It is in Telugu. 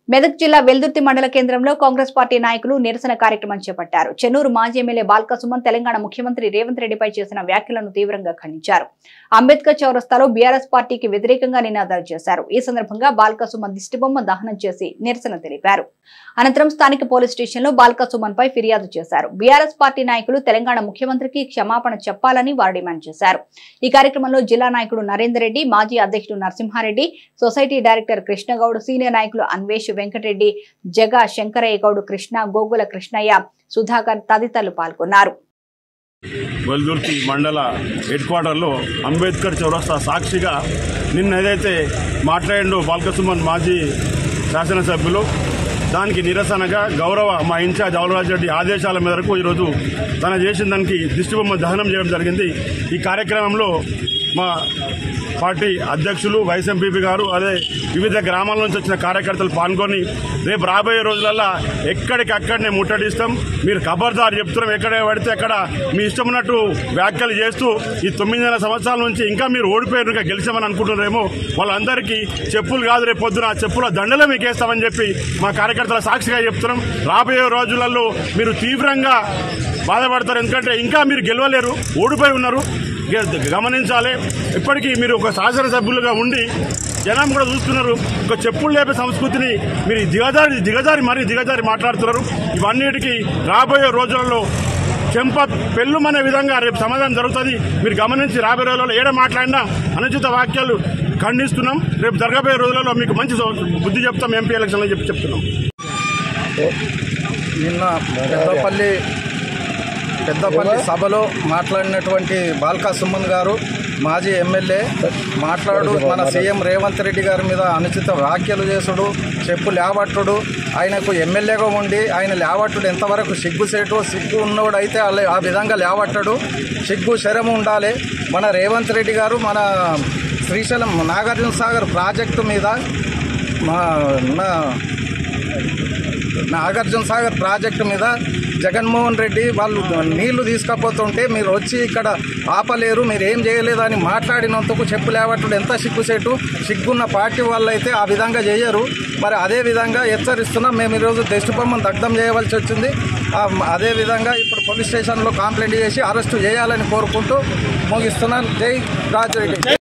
మెదక్ జిల్లా వెల్దుర్తి మండల కేంద్రంలో కాంగ్రెస్ పార్టీ నాయకులు నిరసన కార్యక్రమం చేపట్టారు చెన్నూరు మాజీ ఎమ్మెల్యే బాల్క సుమన్ తెలంగాణ ముఖ్యమంత్రి రేవంత్ రెడ్డిపై చేసిన వ్యాఖ్యలను తీవ్రంగా ఖండించారు అంబేద్కర్ చౌరస్తాలో బీఆర్ఎస్ పార్టీకి వ్యతిరేకంగా నినాదాలు చేశారు ఈ సందర్భంగా బాల్క సుమన్ దిష్టిబొమ్మ దహనం చేసి నిరసన తెలిపారు అనంతరం స్థానిక పోలీస్ స్టేషన్లో బాల్క సుమన్ పై ఫిర్యాదు చేశారు బీఆర్ఎస్ పార్టీ నాయకులు తెలంగాణ ముఖ్యమంత్రికి క్షమాపణ చెప్పాలని వారు డిమాండ్ చేశారు ఈ కార్యక్రమంలో జిల్లా నాయకుడు నరేందర్ రెడ్డి మాజీ అధ్యక్షుడు Narasimha Reddy society director Krishna Goud senior నాయకులు అన్వేష్ వెంకటరెడ్డి జగ శంకరయ్య గౌడ్ కృష్ణ గోగుల కృష్ణయ్య సుధాకర్ తదితరులు పాల్గొన్నారు వెల్దుర్తి మండల హెడ్ క్వార్టర్లో అంబేద్కర్ చౌరస్తా సాక్షిగా నిన్న ఏదైతే మాట్లాడిండో బాల్కసుమన్ మాజీ శాసనసభ్యులు దానికి నిరసనగా గౌరవ మా ఇన్ఛార్జ్ అవలరాజ్ రెడ్డి ఆదేశాల మేరకు ఈరోజు తన చేసిన దానికి దిష్టిబొమ్మ దహనం చేయడం జరిగింది ఈ కార్యక్రమంలో మా పార్టీ అధ్యక్షులు వైస్ ఎంపీపీ గారు అదే వివిధ గ్రామాల నుంచి వచ్చిన కార్యకర్తలు పాల్గొని రేపు రాబోయే రోజులల్లో ఎక్కడికక్కడనే ముట్టడిస్తాం మీరు ఖబర్దారు చెప్తున్నాం ఎక్కడ పడితే అక్కడ మీ ఇష్టం ఉన్నట్టు వ్యాఖ్యలు చేస్తూ ఈ తొమ్మిదిన్నర సంవత్సరాల నుంచి ఇంకా మీరు ఓడిపోయారు ఇంకా గెలిచామని అనుకుంటున్నారేమో వాళ్ళందరికీ చెప్పులు కాదు రేపు పొద్దున ఆ చెప్పుల దండలే మీకు వేస్తామని చెప్పి మా కార్యకర్తల సాక్షిగా చెప్తున్నాం రాబోయే రోజులలో మీరు తీవ్రంగా బాధపడతారు ఎందుకంటే ఇంకా మీరు గెలవలేరు ఓడిపోయి ఉన్నారు గ- గమనించాలి ఇప్పటికీ మీరు ఒక శాసనసభ్యులుగా ఉండి జనం కూడా చూస్తున్నారు ఒక చెప్పులు లేపే సంస్కృతిని మీరు దిగజారి దిగజారి మరీ దిగజారి మాట్లాడుతున్నారు ఇవన్నిటికీ రాబోయే రోజులలో చెంప పెళ్ళుమనే విధంగా రేపు సమాధానం జరుగుతుంది మీరు గమనించి రాబోయే రోజులలో ఏడ మాట్లాడినా అనుచిత వాక్యాలు ఖండిస్తున్నాం రేపు జరగబోయే రోజులలో మీకు మంచి సో- బుద్ధి చెప్తాం ఎంపీ ఎలక్షన్లో చెప్పి చెప్తున్నాం నిన్న పెద్దపల్లి పెద్దపల్లి సభలో మాట్లాడినటువంటి బాల్కా సుమన్ గారు మాజీ ఎమ్మెల్యే మాట్లాడు మన సీఎం రేవంత్ రెడ్డి గారి మీద అనుచిత వ్యాఖ్యలు చేసుడు చెప్పు లేవట్టుడు ఆయనకు ఎమ్మెల్యేగా ఉండి ఆయన లేవట్టుడు ఎంతవరకు సిగ్గు సేటు సిగ్గు ఉన్నోడు అయితే అలా- ఆ విధంగా లేవట్టడు సిగ్గు శరం ఉండాలి మన రేవంత్ రెడ్డి గారు మన శ్రీశైలం నాగార్జున సాగర్ ప్రాజెక్టు మీద మా నా నాగార్జున సాగర్ ప్రాజెక్టు మీద జగన్మోహన్ రెడ్డి వాళ్ళు నీళ్లు తీసుకపోతుంటే మీరు వచ్చి ఇక్కడ ఆపలేరు మీరు ఏం చేయలేదు అని మాట్లాడినందుకు చెప్పు లేవట్టుడు ఎంత సిగ్గుసేటు సిగ్గున్న పార్టీ వాళ్ళు అయితే ఆ విధంగా చేయరు మరి అదే విధంగా హెచ్చరిస్తున్నాం మేము ఈరోజు దృష్టిబొమ్మను దగ్ధం చేయవలసి వచ్చింది ఆ, అదే విధంగా ఇప్పుడు పోలీస్ స్టేషన్లో కంప్లైంట్ చేసి అరెస్టు చేయాలని కోరుకుంటూ ముగిస్తున్నాను జై రాజరెడ్డి